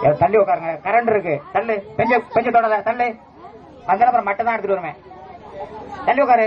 ஏ, தள்ளி உட்காருங்க கரண்ட் இருக்கு தள்ளு பெஞ்ச பெஞ்ச தொடாத தள்ளு அங்கே அப்புறம் மட்டும் தான் எடுத்துட்டு வருவேன் தள்ளி உட்காரு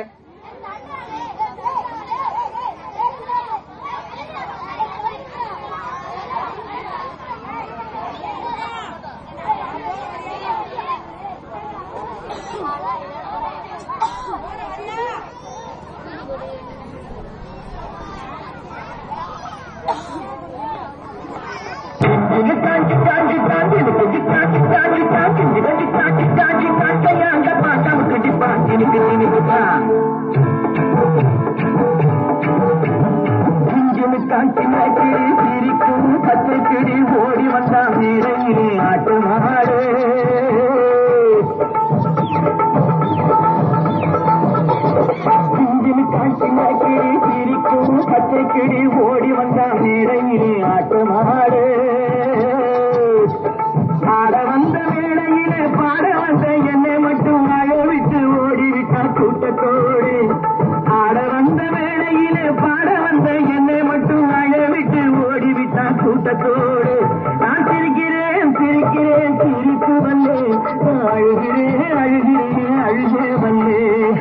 ஓடி வந்தான் வீரையில் ஆட்டு மாடு சிந்தினு காய்ச்சின கிளி சிரிக்கும் பச்சை கிளி ஓடி வந்தான் வீரையில் ஆட்டு மாடு ஆட வந்த வேளையிலே பாட வந்த என்னை மட்டும் அழ விட்டு ஓடிவிட்டான் கூட்டத்தோடு ஆட வந்த வேளையிலே பாட வந்த என்னை மட்டும் அழ விட்டு ஓடிவிட்டான் கூட்டத்தோடு நான் சிரிக்கிறேன் சிரிக்கிறேன் சிரிப்பு வந்தேன் அழுகிறேன் அழுகிறேன் அழுகே வந்தேன்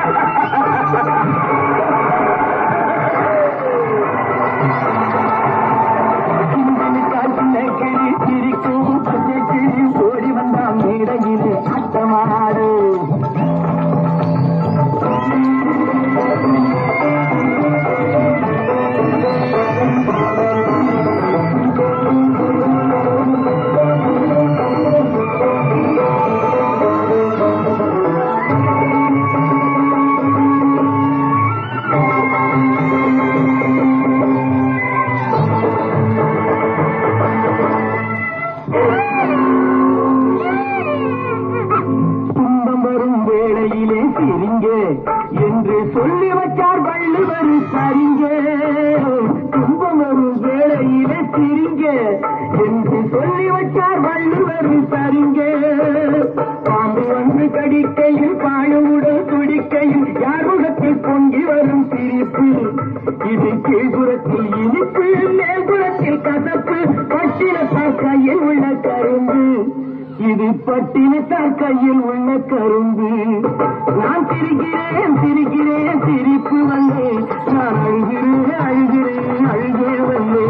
சிந்தனை காட்டின கிளி சிரிக்கும் பச்சை கிளி ஓடி வந்தான் மேடையிலே அட்டமாடு துன்பம் வரும் வேளையிலே சிரிங்க என்று சொல்லி வச்சார் வள்ளுவர் சரிங்க துன்பம் வரும் வேளையிலே சிரிங்க என்று சொல்லி வச்சார் வள்ளுவர் சரிங்க பாம்பு வந்து கடிக்கையில் பாழுவுடன் துடிக்கையில் யார் முகத்தில் பொங்கி வரும் சிரிப்பு இது கீழ்புறத்தில் இனிப்பு மேல்புறத்தில் கசப்பு பட்டினத்தால் கையில் உள்ள கரும்பு இது பட்டினத்தார் கையில் உள்ள கரும்பு நான் சிரிக்கிறேன் சிரிக்கிறேன் சிரிப்பு வந்தே நான் அழுகிறேன் அழுகிறேன் அழுகே வந்தே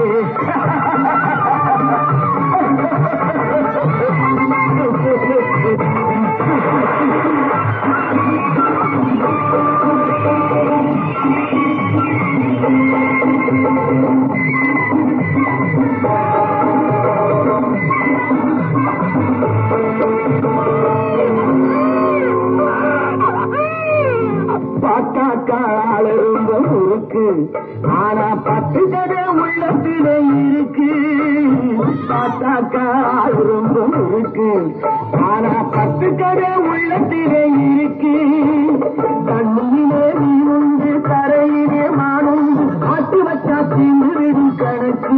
பார்த்தாக்கா ஆள ரொம்ப முறுக்கு ஆனா பத்து கதை உள்ளத்துல இருக்கு பார்த்தாக்கா ஆள் ரொம்ப முறுக்கு ஆனா பத்து கதை உள்ளத்துல இருக்கு தண்ணியிலே நீ உண்டு தரையிலே மானுண்டு ஆட்டு வச்சா திமிரிடும் கணக்கு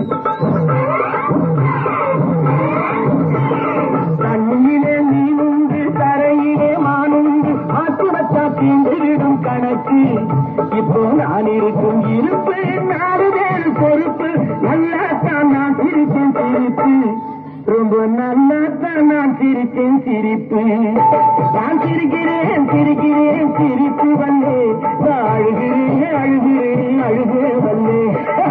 தண்ணியிலே மீனுண்டு தரையிலே மானுண்டு ஆட்டு வச்சா தீண்டிடும் கணக்கு இப்போ நான் இருக்கும் இருப்பு நாலு பேர் பொறுப்பு நல்லா தான் நான் சிரிச்சேன் சிரிப்பு ரொம்ப நல்லா தான் நான் சிரிச்சேன் சிரிப்பு நான் சிரிக்கிறேன் சிரிக்கிறேன் சிரிப்பு வந்தே நான் அழுகிறேன் அழுகிறேன் அழுகே வந்தே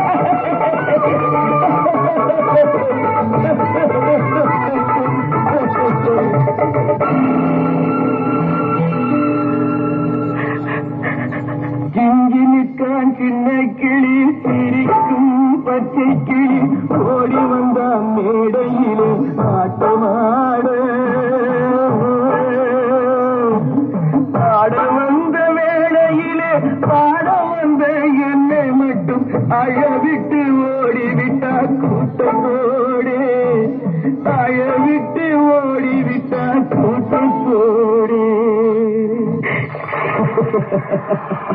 கிஞ்சினுக்கான் சின்ன கிளி சிரிக்கும் பச்சை கிளி ஓடி வந்தான் மேடையிலே ஆட்டமாட பாட வந்த வேளையிலே பாட வந்த என்னை மட்டும் அழவிட்டு ஓடிவிட்டா கூட்டத்தோடே அழவிட்டு ஓடிவிட்டா கூட்டத்தோடே